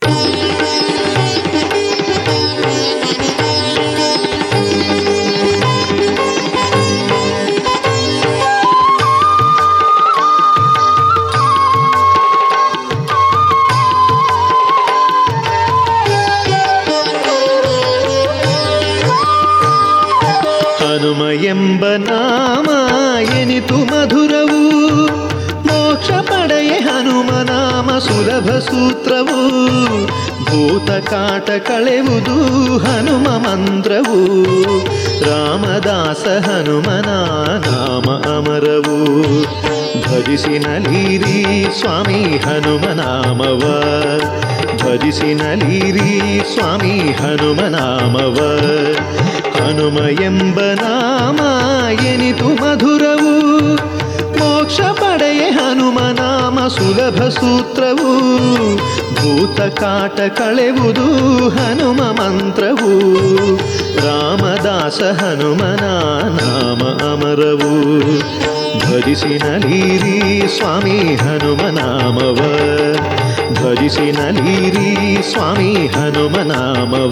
ಹನುಮ ಎಂಬ ನಾಮ ಎನಿತು ಮಧುರವು ಮೋಕ್ಷ ಪಡೆಯೆ ಹನುಮ ನಾಮ ಸುಲಭ ಸೂತ್ರವು ಭೂತ ಕಾಟ ಕಳೆವುದು ಹನುಮ ಮಂತ್ರವು ರಾಮದಾಸ ಹನುಮನ ನಾಮ ಅಮರವು ಭಜಿಸಿ ನಲೀರಿ ಸ್ವಾಮಿ ಹನುಮ ನಾಮವ ಭಜಿಸಿ ನಲೀರಿ ಸ್ವಾಮಿ ಹನುಮ ನಾಮವ ಹನುಮ ಎಂಬ ನಾಮ ಎನಿತು ಮಧುರವು ಮೋಕ್ಷ ಪಡೆಯೆ ಹನುಮ ನಾಮ ಸುಲಭ ಸೂತ್ರವು ಭೂತ ಕಾಟ ಕಳೆವುದು ಹನುಮ ಮಂತ್ರವು ರಾಮದಾಸ ಹನುಮನ ನಾಮ ಅಮರವು ಭಜಿಸಿ ನಲೀರಿ ಸ್ವಾಮಿ ಹನುಮ ನಾಮವ ಭಜಿಸಿ ನಲೀರಿ ಸ್ವಾಮಿ ಹನುಮ ನಾಮವ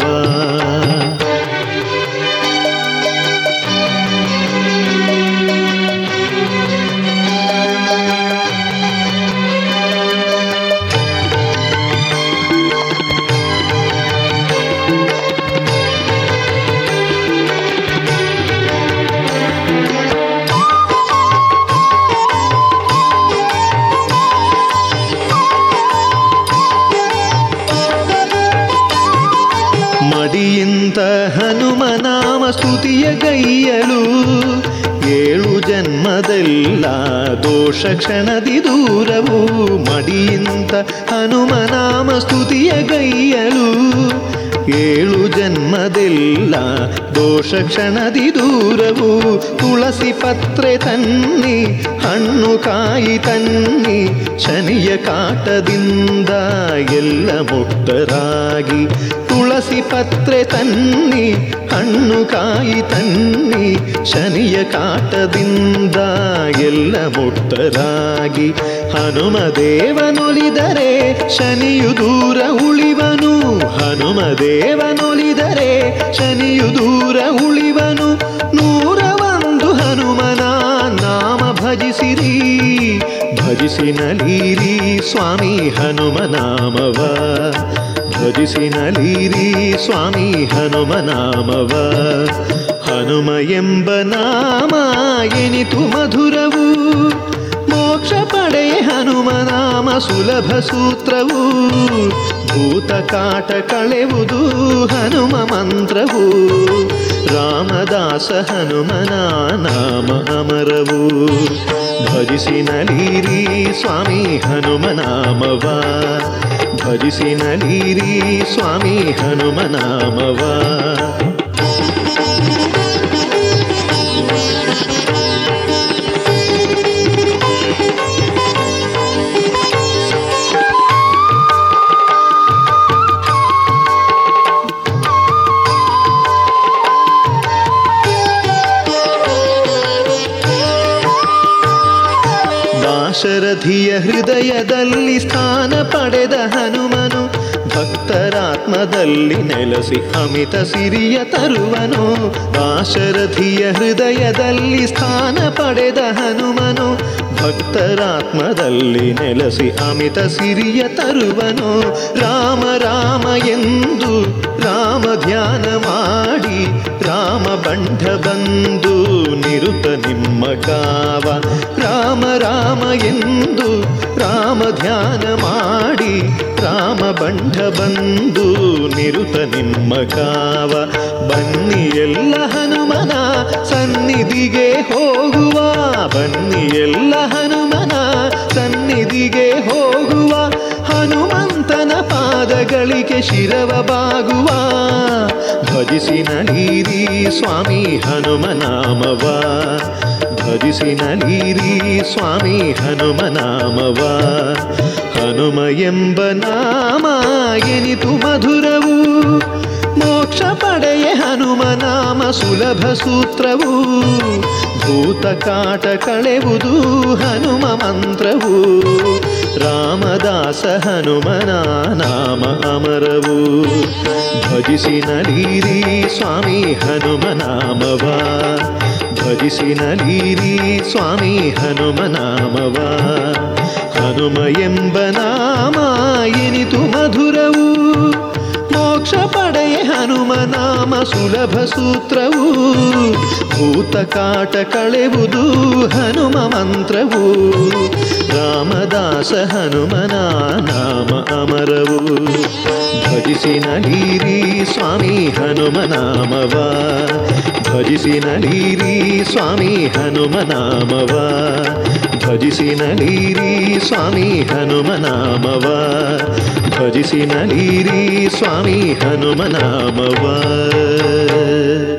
ಮಡಿಯಿಂದ ಹನುಮನಾಮ ಸ್ತುತಿಯ ಗೈಯಲು ಏಳು ಜನ್ಮದೆಲ್ಲ ದೋಷ ಕ್ಷಣದಿ ದೂರವು ಮಡಿಯಿಂದ ಹನುಮನಾಮ ಸ್ತುತಿಯ ಗೈಯಲು ಏಳು ಜನ್ಮದೆಲ್ಲ ದೋಷ ಕ್ಷಣದಿ ದೂರವು ತುಳಸಿ ಪತ್ರೆ ತನ್ನಿ ಹಣ್ಣು ಕಾಯಿ ತನ್ನಿ ಶನಿಯ ಕಾಟದಿಂದ ಎಲ್ಲ ಮುಕ್ತರಾಗಿ ತುಳಸಿ ಪತ್ರೆ ತನ್ನಿ ಹಣ್ಣು ಕಾಯಿ ತನ್ನಿ ಶನಿಯ ಕಾಟದಿಂದ ಎಲ್ಲ ಮುಕ್ತರಾಗಿ ಹನುಮ ದೇವನೊಲಿದರೆ ಶನಿಯು ದೂರ ಉಳಿವನು ಹನುಮ ದೇವನೊಲಿದರೆ ಶನಿಯು ದೂರ ಉಳಿವನು ನೂರ ಒಂದು ಹನುಮನ ನಾಮ ಭಜಿಸಿರಿ ಭಜಿಸಿ ನಲೀರಿ ಸ್ವಾಮಿ ಹನುಮ ನಾಮವ ಭಜಿಸಿ ನಲೀರಿ ಸ್ವಾಮಿ ಹನುಮ ನಾಮವ ಹನುಮ ಎಂಬ ನಾಮ ಎನಿತು ಮಧುರವು ಮೋಕ್ಷ ಪಡೆಯೆ ಹನುಮ ನಾಮ ಸುಲಭ ಸೂತ್ರವು ಭೂತ ಕಾಟ ಕಳೆವುದು ಹನುಮ ಮಂತ್ರವು ರಾಮದಾಸ ಹನುಮನ ನಾಮ ಅಮರವು ಭಜಿಸಿ ನಲೀರಿ ಸ್ವಾಮಿ ಹನುಮ ನಾಮವ ಭಜಿಸಿ ನಲೀರಿ ಸ್ವಾಮಿ ಹನುಮ ನಾಮವ ದಾಶರಥಿಯ ಹೃದಯದಲ್ಲಿ ಸ್ಥಾನ ಪಡೆದ ಹನುಮನು ಭಕ್ತರಾತ್ಮದಲ್ಲಿ ನೆಲೆಸಿ ಅಮಿತ ಸಿರಿಯ ತರುವನು ದಾಶರಥಿಯ ಹೃದಯದಲ್ಲಿ ಸ್ಥಾನ ಪಡೆದ ಹನುಮನು ಭಕ್ತರಾತ್ಮದಲ್ಲಿ ನೆಲೆಸಿ ಅಮಿತ ಸಿರಿಯ ತರುವನು ರಾಮ ರಾಮ ಎಂದು ರಾಮ ಧ್ಯಾನ ಮಾಡಿ ರಾಮ ಬಂಢ ಬಂದು ನಿರುತ ನಿಮ್ಮ ಕಾವ ರಾಮ ರಾಮ ಎಂದು ರಾಮ ಧ್ಯಾನ ಮಾಡಿ ರಾಮ ಬಂಢ ಬಂದು ನಿರುತ ನಿಮ್ಮ ಕಾವ ಬನ್ನಿ ಎಲ್ಲ ಹನುಮನ ಸನ್ನಿಧಿಗೆ ಹೋಗುವ ಬನ್ನಿ ಎಲ್ಲ ಹನುಮನ ಸನ್ನಿಧಿಗೆ ಹೋಗುವ ಹನುಮಂತನ ಪಾದಗಳಿಗೆ ಶಿರವ ಬಾಗುವ ಭಜಿಸಿ ನಲೀರಿ ಸ್ವಾಮಿ ಹನುಮ ನಾಮವ ಭಜಿಸಿ ನಲೀರಿ ಸ್ವಾಮಿ ಹನುಮ ನಾಮವ ಹನುಮ ಎಂಬ ನಾಮ ಎನಿತು ಮಧುರವು ಮೋಕ್ಷ ಪಡೆಯ ಪಡೆಯ ಹನುಮನಾಮ ಸುಲಭ ಸೂತ್ರವು ಭೂತ ಕಾಟ ಕಳೆವುದು ಹನುಮ ಮಂತ್ರವು ರಾಮದಾಸ ಹನುಮನ ನಾಮ ಅಮರವು ಭಜಿಸಿ ನಲೀರಿ ಸ್ವಾಮಿ ಹನುಮ ನಾಮವ ಭಜಿಸಿ ನಲೀರಿ ಸ್ವಾಮಿ ಹನುಮ ನಾಮವ ಹನುಮ ಎಂಬ ನಾಮ ಎನಿತು ಮಧುರವು ಮೋಕ್ಷ ಪಡೆಯ ಹನುಮ ನಾಮ ಸುಲಭ ಸೂತ್ರವು ಭೂತ ಕಾಟ ಕಳೆವುದು ಹನುಮ ಮಂತ್ರವು ರಾಮದಾಸ ಹನುಮನ ನಾಮ ಅಮರವು ಭಜಿಸಿ ನಲೀರಿ ಸ್ವಾಮಿ ಹನುಮ ನಾಮವ ಭಜಿಸಿ ನಲೀರಿ ಸ್ವಾಮಿ ಹನುಮ ನಾಮವ ಭಜಿಸಿ ನಲೀರಿ ಸ್ವಾಮಿ ಹನುಮ ನಾಮವ ಭಜಿಸಿ ನಲೀರಿ ಸ್ವಾಮಿ ಹನುಮ ನಾಮವ